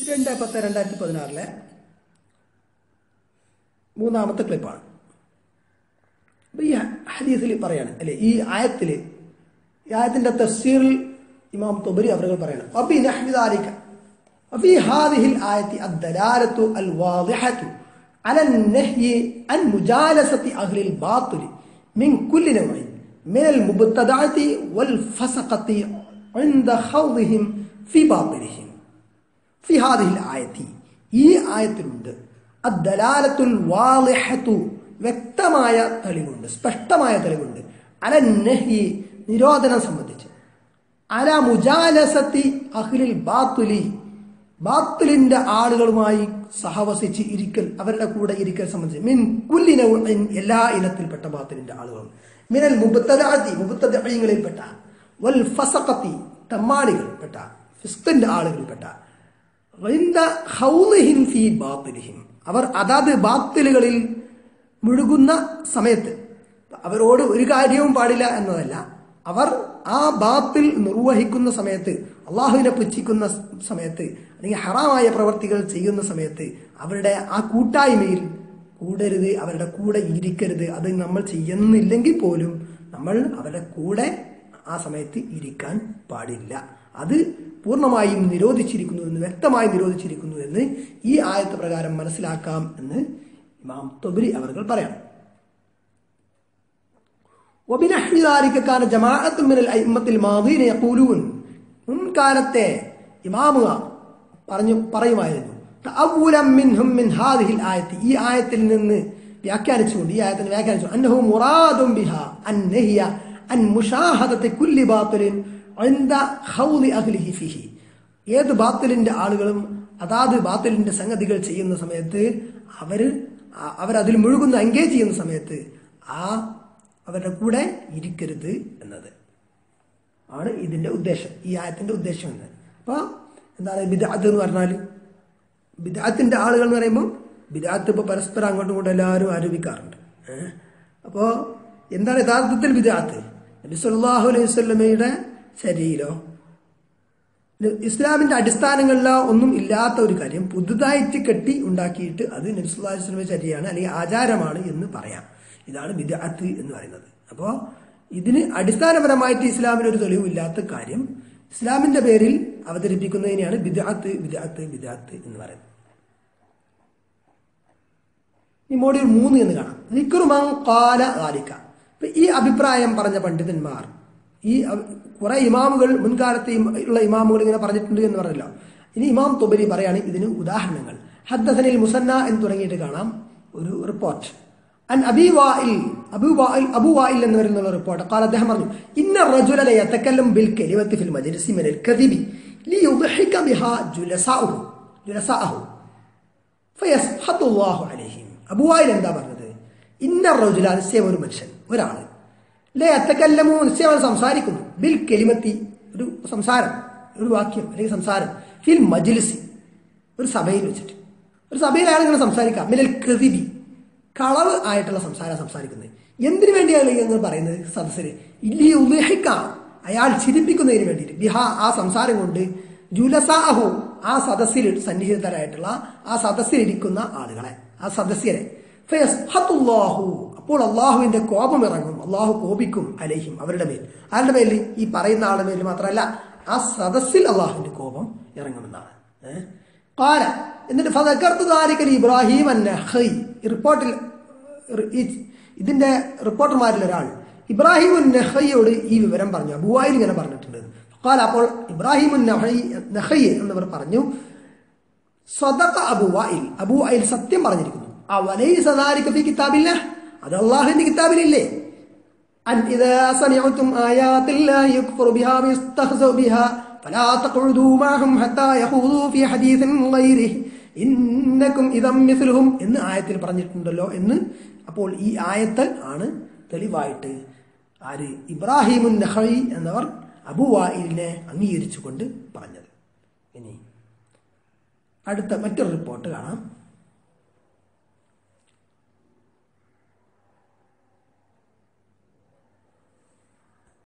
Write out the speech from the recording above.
രണ്ട് പത്ത് രണ്ടായിരത്തി പതിനാറിലെ മൂന്നാമത്തെ ക്ലിപ്പാണ് അപ്പൊ ഈ ഹദീസിൽ പറയാണ് അല്ലെ ഈ ആയത്തില് ഈ ആയത്തിന്റെ തഫ്സീറിൽ ഇമാം തൊബരി അവർ പറയണം അബി നഹ്മിദാലിക وفي هذه الآية الدلالة الواضحة على النهي عن مجالسة أهل الباطل من كل نوع من المبتدعة والفسقة عند خوضهم في باطلهم في هذه الآية ഈ ആയത്തിലുണ്ട് അദ്ദലാലത്തുൽ വാളിഹത്തു വ്യക്തമായ തെളിവുണ്ട് സ്പഷ്ടമായ തെളിവുണ്ട് അല നഹി നിരോധനം സംബന്ധിച്ച് അല മുജാലസത്തി അഖിലിൽ ബാത്തുലി ബാത്തുലിന്റെ ആളുകളുമായി സഹവസിച്ച് ഇരിക്കൽ അവരുടെ കൂടെ ഇരിക്കൽ സംബന്ധിച്ച് മിൻ കുല്ലിന എല്ലാ ഇനത്തിൽപ്പെട്ട ബാത്തുലിന്റെ ആളുകളും മിനൽ മുബത്തദാത്തി മുബത്തദീങ്ങളിൽപ്പെട്ട വൽ ഫസഖത്തി തമ്മാടികൾപ്പെട്ട ഫിസ്കിന്റെ ആളുകളിൽപ്പെട്ട വൈന്ദ ഖൗലിഹിം ഫീ ബാത്തിലിഹിം അവർ അതാത് ബാത്തിലുകളിൽ മുഴുകുന്ന സമയത്ത് അവരോട് ഒരു കാര്യവും പാടില്ല എന്നതല്ല അവർ ആ ബാത്തിൽ നിർവഹിക്കുന്ന സമയത്ത് അള്ളാഹുവിനെ പുച്ഛിക്കുന്ന സമയത്ത് അല്ലെങ്കിൽ ഹറാമായ പ്രവർത്തികൾ ചെയ്യുന്ന സമയത്ത് അവരുടെ ആ കൂട്ടായ്മയിൽ കൂടരുത് അവരുടെ കൂടെ ഇരിക്കരുത് അത് നമ്മൾ ചെയ്യുന്നില്ലെങ്കിൽ പോലും നമ്മൾ അവരുടെ കൂടെ ആ സമയത്ത് ഇരിക്കാൻ പാടില്ല അത് പൂർണ്ണമായും നിരോധിച്ചിരിക്കുന്നു എന്ന് വ്യക്തമായി നിരോധിച്ചിരിക്കുന്നു എന്ന് ഈ ആയത്ത് പ്രകാരം മനസ്സിലാക്കാം എന്ന് ഇമാം തൊബരി അവർ പറയാം وبنحو ذلك كان جماعة من الأئمة الماضين يقولون മുൻകാലത്തെ ഇമാമുക പറഞ്ഞു പറയുമായിരുന്നു തഅവ്വുലം മിൻഹും മിൻ ഹാദിഹിൽ ആയത്തി ഈ ആയത്തിൽ നിന്ന് വ്യാഖ്യാനിച്ചുകൊണ്ട് ഈ ആയത്തിന് വ്യാഖ്യാനിച്ചു അന്നഹു മുറാദും ബിഹ അൻ നഹിയ അൻ മുഷാഹദത്തെ കുല്ലി ബാത്തുലിൻ عند خوض أهله فيه ഏത് ബാത്തിലിന്റെ ആളുകളും അതാത് ബാത്തിലിന്റെ സംഗതികൾ ചെയ്യുന്ന സമയത്ത് അവര് അവരതിൽ മുഴുകുന്ന എൻഗേജ് ചെയ്യുന്ന സമയത്ത് ആ അവരുടെ കൂടെ ഇരിക്കരുത് എന്നത് ആണ് ഇതിന്റെ ഉദ്ദേശം ഈ ആയത്തിന്റെ ഉദ്ദേശം എന്ന് അപ്പൊ എന്താണ് ബിദാത്ത് എന്ന് പറഞ്ഞാൽ ബിദാത്തിന്റെ ആളുകൾ എന്ന് പറയുമ്പോൾ ബിദാത്ത് ഇപ്പൊ പരസ്പരം അങ്ങോട്ടും ഇങ്ങോട്ടും എല്ലാവരും ആരോപിക്കാറുണ്ട് ഏഹ് അപ്പോ എന്താണ് യഥാർത്ഥത്തിൽ ബിദാത്ത് നബി സല്ലല്ലാഹു അലൈഹി വസല്ലമയുടെ ശരീരോ ഇസ്ലാമിന്റെ അടിസ്ഥാനങ്ങളിലോ ഒന്നും ഇല്ലാത്ത ഒരു കാര്യം പുതുതായിട്ട് കെട്ടി ഉണ്ടാക്കിയിട്ട് അത് നബി സല്ലല്ലാഹു അലൈഹി വസല്ലമയുടെ ശരിയാണ് അല്ലെങ്കിൽ ആചാരമാണ് എന്ന് പറയാം ഇതാണ് ബിദഅത്ത് എന്ന് പറയുന്നത് അപ്പോൾ ഇതിന് അടിസ്ഥാനപരമായിട്ട് ഇസ്ലാമിന് ഒരു തെളിവില്ലാത്ത കാര്യം ഇസ്ലാമിന്റെ പേരിൽ അവതരിപ്പിക്കുന്നതിനെയാണ് ബിദഅത്ത് ബിദഅത്ത് ബിദഅത്ത് എന്ന് പറയുന്നത് ഈ മോഡ്യൂൾ മൂന്ന് എന്ന് കാണാം നിക്രുമൻ കാല ആലിക്ക ഇപ്പൊ ഈ അഭിപ്രായം പറഞ്ഞ പണ്ഡിതന്മാർ ഈ കുറെ ഇമാമുകൾ മുൻകാലത്തെ ഉള്ള ഇമാമുകൾ ഇങ്ങനെ പറഞ്ഞിട്ടുണ്ട് എന്ന് പറഞ്ഞല്ലോ ഇനി ഇമാം തൊബരി പറയാണ് ഇതിന് ഉദാഹരണങ്ങൾ ഹദ്ദസനിൽ മുസന്ന എന്ന് തുടങ്ങിയിട്ട് കാണാം ഒരു റിപ്പോർട്ട് അൻ അബി വായിൽ അബു വായിൽ അബു വായിൽ എന്ന് വരുന്ന റിപ്പോർട്ട് കാല അദ്ദേഹം പറഞ്ഞു ഇന്ന റജുല യതക്കല്ലം ബിൽ കലിമത്തി ഫിൽ മജ്ലിസി മിനൽ കദിബി ലിയുദ്ഹിക ബിഹാ ജുലസാഉഹു ജുലസാഅഹു ഫയസ്ഹതു അല്ലാഹു അലൈഹിം അബു വായിൽ എന്താ പറഞ്ഞത് ഇന്ന റജുല നിശ്ചയം ഒരു മനുഷ്യൻ ഒരാൾ ലേ അത്തക്കല്ലമോ നിശ്ചയം അവൻ സംസാരിക്കുന്നു ബിൽ കെലിമത്തി ഒരു സംസാരം ഒരു വാക്യം അല്ലെങ്കിൽ സംസാരം ഫിൽ മജ്ലിസി ഒരു സഭയിൽ വെച്ചിട്ട് ഒരു സഭയിൽ അയാൾ ഇങ്ങനെ സംസാരിക്കാം മിനൽ കൃതിബി കളവ് ആയിട്ടുള്ള സംസാരം സംസാരിക്കുന്നത് എന്തിനു വേണ്ടിയാണ് എന്ന് പറയുന്നത് സദസ്സിൽ ഇല്ലി ഉലേഹിക്കാം അയാൾ ചിരിപ്പിക്കുന്നതിന് വേണ്ടിയിട്ട് ബിഹ ആ സംസാരം കൊണ്ട് ജുലസാഹു ആ സദസ്സിൽ സന്നിഹിതരായിട്ടുള്ള ആ സദസ്സിലിരിക്കുന്ന ആളുകളെ ആ സദസ്യരെ ഫയസ്ഹത്തുല്ലാഹു അപ്പോൾ അള്ളാഹുവിന്റെ കോപം ഇറങ്ങും അള്ളാഹു കോപിക്കും അലഹിം അവരുടെ മേൽ ആരുടെ മേലിൽ ഈ പറയുന്ന ആളുടെ മേൽ മാത്രമല്ല ആ സദസ്സിൽ അള്ളാഹുവിന്റെ കോപം ഇറങ്ങുമെന്നാണ് ഏഹ് കാല എന്നിട്ട് ഫതക്കർത്ത് താരിക്കൽ ഇബ്രാഹിം അന്നഹൈ റിപ്പോർട്ടിൽ ഇതിന്റെ റിപ്പോർട്ടർമാരിൽ ഒരാൾ ഇബ്രാഹിം നഹയ്യോട് ഈ വിവരം പറഞ്ഞു അബുവായിൽ ഇങ്ങനെ പറഞ്ഞിട്ടുണ്ട് കാല അപ്പോൾ ഇബ്രാഹിം നഹൈ എന്നവർ പറഞ്ഞു സ്വതക അബുവായിൽ അബുവായിൽ സത്യം പറഞ്ഞിരിക്കുന്നു ആ വലൈ സദാരിക്ക് ഫി കിതാബില്ല അത് അള്ളാഹുവിന്റെ കിതാബിലില്ലേ أن إذا سمعتم آيات الله يكفر بها ويستهزأ بها فلا تقعدوا معهم حتى يخوضوا في حديث غيره ഇന്നക്കും ഇതം മിസ്ലുഹും എന്ന് ആയത്തിൽ പറഞ്ഞിട്ടുണ്ടല്ലോ എന്ന് അപ്പോൾ ഈ ആയത്തൽ ആണ് തെളിവായിട്ട് ആര് ഇബ്രാഹിമുൻ നഹി എന്നവർ അബുവായിലിനെ അംഗീകരിച്ചുകൊണ്ട് പറഞ്ഞത് ഇനി അടുത്ത മറ്റൊരു റിപ്പോർട്ട് കാണാം